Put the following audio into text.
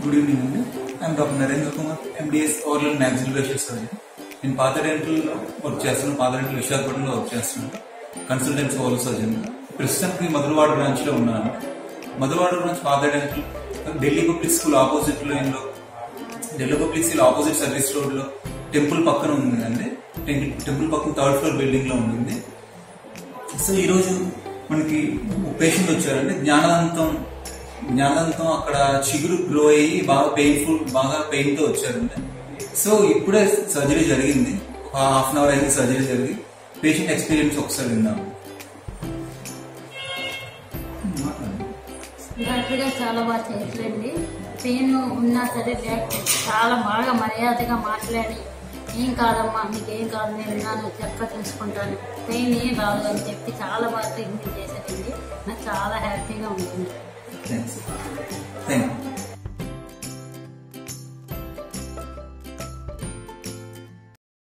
good evening అండి I'm doctor Narendra Kumar MDS oral and maxillofacial surgeon నేను Partha డెంటల్లో work చేస్తున్నాను పాత డెంటల్ విశాఖపట్నంలో వర్క్ చేస్తున్నాను కన్సల్టెన్సీ ఓవర్ సర్జన్ ప్రస్తుతానికి మధురవాడ బ్రాంచ్ లో ఉన్నాను Madhurawada branch Partha dental Delhi public school opposite line లో Delhi public school opposite service road లో టెంపుల్ పక్కన ఉందండి టెంపుల్ టెంపుల్ పక్కన థర్డ్ ఫ్లోర్ బిల్డింగ్ లో ఉంటుంది సో ఈరోజు మనకి పేషెంట్ వచ్చారండి జ్ఞానదంతం జ్ఞానదంతం అక్కడ చిగురు గ్రో అయ్యి బాగా పెయిన్ఫుల్ బాగా పెయిన్ తో వచ్చారండి సో ఇప్పుడే సర్జరీ జరిగింది ఒక హాఫ్ అన్ అవర్ అయింది సర్జరీ జరిగి పేషెంట్ ఎక్స్పీరియన్స్ ఒకసారి విన్నాము డాక్టర్ గారు చాలా బాగా చేసలేండి పెయిన్ ఉన్నా సరే డాక్టర్ చాలా బాగా మర్యాదగా మాట్లాడి ఏం కాదమ్మా నీకేం కాదు నేను ఉన్నాను చక్కగా చూసుకుంటాను పెయిన్ ఏం రాదు అని చెప్పి చాలా బాగా ట్రీట్మెంట్ చేశారండి నాకు చాలా హ్యాపీగా ఉంటుంది థ్యాంక్స్ థ్యాంక్ యూ